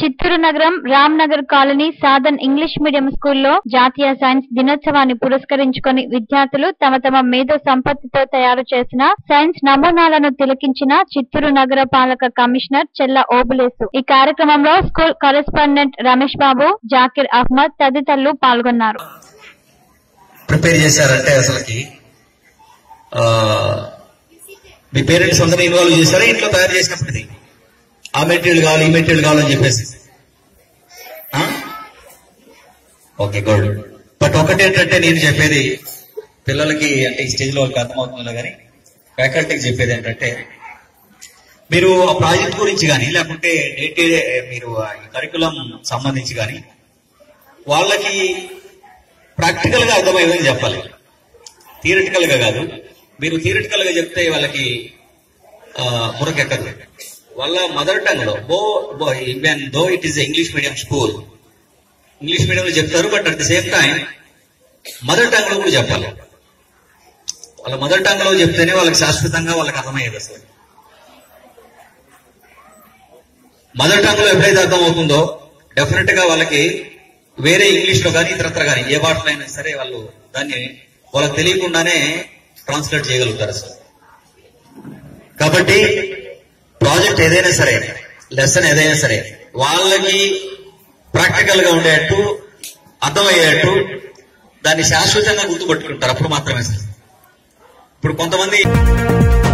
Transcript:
చిత్తూరు నగరం Ram Nagar colony Sadhan English medium స్కూల్లో జాతీయ సైన్స్ దినోత్సవాన్ని పురస్కరించుకొని విద్యార్థులు తమ తమ మేధో సంపత్తితో తయారు చేసిన సైన్స్ నమూనాలను తిలకించిన చిత్తూరు నగర పాలక కమిషనర్ చెల్ల ఓబులేసు ఈ కార్యక్రమంలో స్కూల్ కరెస్పాండెంట్ రమేష్ బాబు జాకిర్ అహ్మద్ తదితరులు పాల్గొన్నారు ప్రిపేర్ చేశారంటే అసలుకి ఆ, మీ పేరెంట్స్ అందరూ ఇన్వాల్వ్ చేశారా ఇంట్లో తయారు చేసినప్పటిది ఆ మెటీరియల్ కావాలి ఈ మెటీరియల్ కావాలని చెప్పేసి ఓకే గుడ్ బట్ ఒకటి ఏంటంటే నేను చెప్పేది పిల్లలకి అంటే ఈ స్టేజ్ లో వాళ్ళకి అర్థమవుతుందో కానీ ఫ్యాకల్టీకి చెప్పేది ఏంటంటే మీరు ఆ ప్రాజెక్ట్ గురించి కానీ లేకుంటే డే టు డే మీరు ఈ కరికులం సంబంధించి కానీ వాళ్ళకి ప్రాక్టికల్ గా అర్థమయ్యేదని చెప్పాలి థియరిటికల్ గా కాదు మీరు థియరిటికల్ గా చెప్తే వాళ్ళకి మురకెక్కదు వాళ్ళ మదర్ టంగ్ లో బో even though it is English medium school English medium లో చెప్తారు but at the same time mother tongue లో కూడా చెప్పాలి వాళ్ళ మదర్ టంగ్ లో చెప్తేనే వాళ్ళకి శాశ్వతంగా వాళ్ళకి అర్థమయ్యేది అసలు మదర్ టంగ్ లో ఎప్పుడైతే అర్థం అవుతుందో డెఫినెట్ గా వాళ్ళకి వేరే ఇంగ్లీష్ లో కానీ ఇతరత్ర కానీ ఏ భాషలో అయినా సరే వాళ్ళు దాన్ని వాళ్ళకి తెలియకుండానే ట్రాన్స్లేట్ చేయగలుగుతారు అసలు కాబట్టి ప్రాజెక్ట్ ఏదైనా సరే లెసన్ ఏదైనా సరే వాళ్ళకి ప్రాక్టికల్ గా ఉండేట్టు అర్థమయ్యేట్టు దాన్ని శాశ్వతంగా గుర్తుపట్టుకుంటారు అప్పుడు మాత్రమే సార్ ఇప్పుడు కొంతమంది